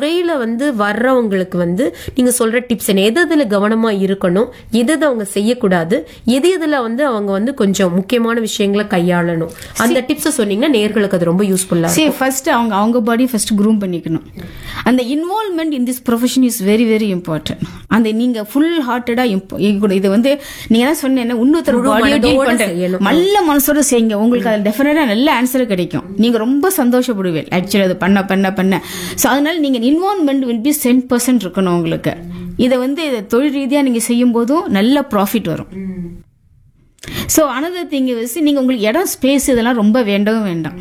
துறையில வந்து வர்றவங்களுக்கு வந்து நீங்க சொல்ற டிப்ஸ் என்ன எது எதுல கவனமா இருக்கணும் எது எது அவங்க செய்யக்கூடாது எது எதுல வந்து அவங்க வந்து கொஞ்சம் முக்கியமான விஷயங்களை கையாளணும் அந்த டிப்ஸ் சொன்னீங்கன்னா நேர்களுக்கு அது ரொம்ப யூஸ்ஃபுல்லா சரி ஃபர்ஸ்ட் அவங்க அவங்க பாடி ஃபர்ஸ்ட் க்ரூம் பண்ணிக்கணும் அந்த involvement in this profession is very very important அந்த நீங்க ஃபுல் ஹார்ட்டடா இது வந்து நீங்க என்ன சொன்னீங்க இன்னொருத்தர் பாடியை டீல் மனதோட பண்றேன் செய்யணும். நல்ல மனசோட செய்யுங்க உங்களுக்கு அது டெஃபினட்டா நல்ல ஆன்சர் கிடைக்கும் நீங்க ரொம்ப சந்தோஷப்படுவீங்க ஆக்சுவலி அது பண்ண பண்ண பண்ண ஸோ அதனால நீங்க involvement will be cent percent இருக்கணும் உங்களுக்கு இதை வந்து இதை தொழில் ரீதியா நீங்க செய்யும் போதும் நல்ல ப்ராஃபிட் வரும் ஸோ அனதர் திங் வச்சு நீங்க உங்களுக்கு இடம் ஸ்பேஸ் இதெல்லாம் ரொம்ப வேண்டவும் வேண்டாம்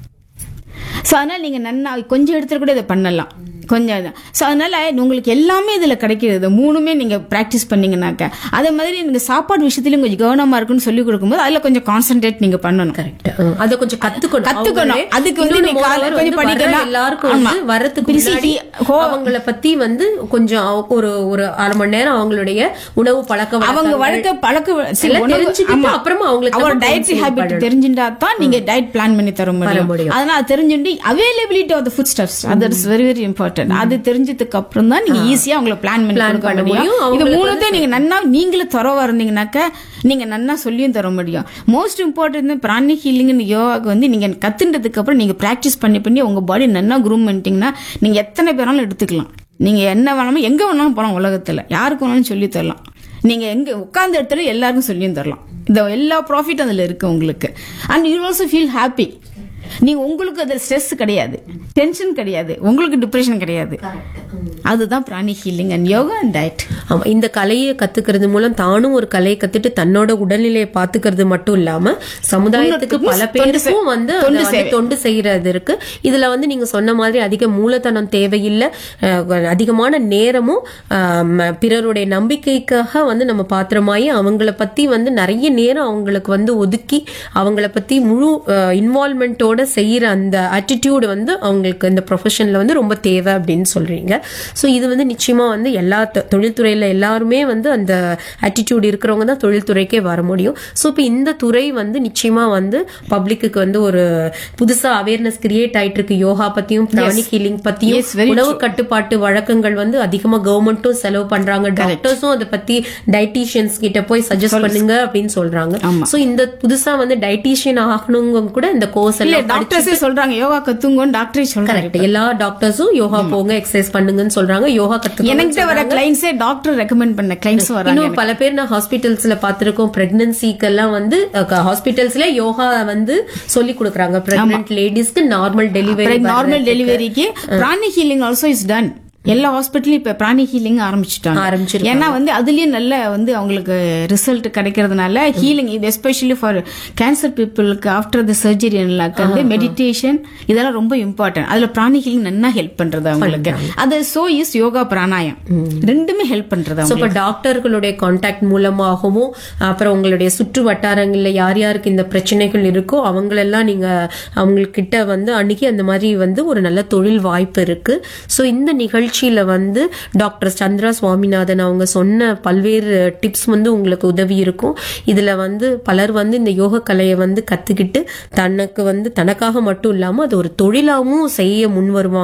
ஸோ அதனால நீங்க நன்னா கொஞ்சம் இடத்துல கூட இதை பண்ணலாம் கொஞ்சம் ஸோ அதனால உங்களுக்கு எல்லாமே இதுல கிடைக்கிறது மூணுமே நீங்க ப்ராக்டிஸ் பண்ணீங்கன்னாக்க அதே மாதிரி நீங்க சாப்பாடு விஷயத்துலயும் கொஞ்சம் கவனமா இருக்குன்னு சொல்லி கொடுக்கும்போது அதுல கொஞ்சம் கான்சென்ட்ரேட் நீங்க பண்ணணும் கரெக்ட் அதை கொஞ்சம் கத்துக்கணும் கத்துக்கணும். அவங்களே. அதுக்கு வந்து இன்னொன்னு நீங்க moreover கொஞ்சம் வந்து வர்ற படிக்கலாம். எல்லாருக்கும் ஆமா. வந்து வரதுக்கு பிரிசி முன்னாடி டீ, ஹோ- அவங்கள பத்தி வந்து கொஞ்சம் அவ- ஒரு ஒரு அரை மணி நேரம் அவங்களுடைய உணவு பழக்க அவங்க வழக்கங்கள், வழக்க பழக்க சரி, எல்லாம் உணவு- தெரிஞ்சுக்கிட்டு ஆமா. அப்புறமா அவங்களுக்கு அவரோட நம்ம டயட்ரி counseling ஹேபிட் பண்ணணும். தெரிஞ்சுட்டா தான் நீங்க டயட் பிளான் பண்ணி தர முடியும் முடியும். அதனால அது தெரிஞ்சுட்டு availability of the food stuffs அது இஸ் வெரி வெரி இம்பார்ட்டன்ட் அது தெரிஞ்சதுக்கு அப்புறம் தான் நீங்க ஈஸியா உங்களை பிளான் பண்ணி Plan கொடுக்க பண்ண முடியும் முடியும். இது அவங்களுக்கு மூணுத்தையும் நீங்க நன்னா நீங்களே தரவா இருந்தீங்கன்னாக்க நீங்க நன்னா சொல்லியும் தர முடியும் மோஸ்ட் இம்பார்ட்டன்ட் பிராணி ஹீலிங் யோகாக்கு வந்து நீங்க கத்துன்றதுக்கு அப்புறம் நீங்க பிராக்டிஸ் பண்ணி பண்ணி உங்க பாடி நன்னா குரூம் பண்ணிட்டீங்கன்னா நீங்க எத்தனை பேராலும் எடுத்துக்கலாம் நீங்க என்ன வேணாலும் எங்க வேணாலும் போலாம் உலகத்துல யாருக்கு வேணாலும் சொல்லி தரலாம் நீங்க எங்க உட்கார்ந்த இடத்துல எல்லாருக்கும் சொல்லியும் தரலாம் இந்த எல்லா ப்ராஃபிட் அதுல இருக்கு உங்களுக்கு and you also feel happy நீங்க உங்களுக்கு அதுல ஸ்ட்ரெஸ் கிடையாது டென்ஷன் கிடையாது உங்களுக்கு டிப்ரெஷன் கிடையாது அதுதான் pranic healing and yoga and diet ஆமா இந்த கலையை கத்துக்கிறது மூலம் தானும் ஒரு கலையை கத்துட்டு தன்னோட உடல்நிலையை பாத்துக்கிறது மட்டும் இல்லாம சமுதாயத்துக்கு பல தொண்டு பேருக்கும் செய்- வந்து தொண்டு அதுல வந்து சேவை. தொண்டு செய்யறது இருக்கு இதுல வந்து நீங்க சொன்ன மாதிரி அதிக மூலதனம் தேவையில்லை அஹ், அதிகமான நேரமும் ஆம், பிறருடைய நம்பிக்கைக்காக வந்து நம்ம பாத்திரமாயி அவங்கள பத்தி வந்து நிறைய நேரம் அவங்களுக்கு வந்து ஒதுக்கி அவங்கள பத்தி முழு இன்வால்மெண்ட்டோட செய்யற அந்த attitude வந்து அவங்களுக்கு இந்த ப்ரொஃபஷன்ல வந்து ரொம்ப தேவை அப்படின்னு சொல்றீங்க ஸோ இது வந்து நிச்சயமா வந்து எல்லா தொ- தொழில்துறையில எல்லாருமே வந்து அந்த attitude இருக்கிறவங்க தான் தொழில்துறைக்கே வர முடியும் ஸோ இப்போ இந்த துறை வந்து நிச்சயமா வந்து பப்ளிக்கு வந்து ஒரு புதுசா அவேர்னஸ் கிரியேட் ஆயிட்டு இருக்கு யோகா பத்தியும் பிராணி ஹீலிங் பத்தியும் Yes, very உணவு கட்டுப்பாட்டு வழக்கங்கள் வந்து அதிகமா கவர்மெண்ட்டும் செலவு பண்றாங்க டாக்டர்ஸும் அதை பத்தி டயட்டீஷியன்ஸ் கிட்ட போய் சஜஸ்ட் பண்ணுங்க அப்படின்னு சொல்றாங்க ஆமா. சோ இந்த புதுசா வந்து டயட்டீஷியன் ஆகணுங்க கூட இந்த கோர்ஸ் இல்ல எல்லாம் டாக்டர்ஸே சொல்றாங்க யோகா கத்துங்கன்னு டாக்டரே சொல்றாங்க கரெக்ட் எல்லா டாக்டர்ஸும் யோகா போங்க எக்ஸசைஸ் பண்ணுங்கன்னு சொல்றாங்க யோகா கத்துக்கணும் என்கிட்ட வர கிளைண்ட்ஸே டாக்டர் ரெக்கமெண்ட் பண்ண கிளைண்ட்ஸ் வராங்க இன்னும் பல பேர் நான் ஹாஸ்பிட்டல்ஸ்ல பாத்திருக்கோம் பிரெக்னன்சிக்கு எல்லாம் வந்து ஹாஸ்பிட்டல்ஸ்ல யோகா வந்து சொல்லி கொடுக்குறாங்க பிரெக்னன்ட் லேடிஸ்க்கு நார்மல் டெலிவரி நார்மல் டெலிவரிக்கு பிராணி ஹீலிங் ஆல்சோ இஸ் டன் எல்லா ஹாஸ்பிட்டலும் இப்ப பிராணி ஹீலிங் ஆரம்பிச்சுட்டாங்க ஆரம்பிச்சிருக்காங்க. ஏன்னா வந்து அதுலயும் நல்ல வந்து அவங்களுக்கு ரிசல்ட் கிடைக்கிறதுனால ஹீலிங் இது எஸ்பெஷலி ஃபார் கேன்சர் பீப்புளுக்கு ஆஃப்டர் த சர்ஜரி வந்து மெடிடேஷன் இதெல்லாம் ரொம்ப இம்பார்ட்டன்ட் அதுல பிராணி ஹீலிங் நல்லா ஹெல்ப் பண்றது அவங்களுக்கு அது சோ இஸ் யோகா பிராணாயம் ரெண்டுமே ஹெல்ப் பண்றது ஸோ அவங்களுக்கு இப்போ டாக்டர்களுடைய காண்டாக்ட் மூலமாகவும் அப்புறம் உங்களுடைய சுற்று வட்டாரங்களில் யார் யாருக்கு இந்த பிரச்சனைகள் இருக்கோ அவங்களெல்லாம் நீங்க அவங்கக்கிட்ட வந்து அன்னைக்கு அந்த மாதிரி வந்து ஒரு நல்ல தொழில் வாய்ப்பு இருக்கு ஸோ இந்த நிகழ்ச்சியில வந்து டாக்டர் சந்திரா சுவாமிநாதன் அவங்க சொன்ன பல்வேறு டிப்ஸ் வந்து உங்களுக்கு உதவி இருக்கும் இதுல வந்து பலர் வந்து இந்த யோக கலையை வந்து கத்துக்கிட்டு தனக்கு வந்து தனக்காக மட்டும் இல்லாம அது ஒரு தொழிலாவும் செய்ய முன் வருவாங்க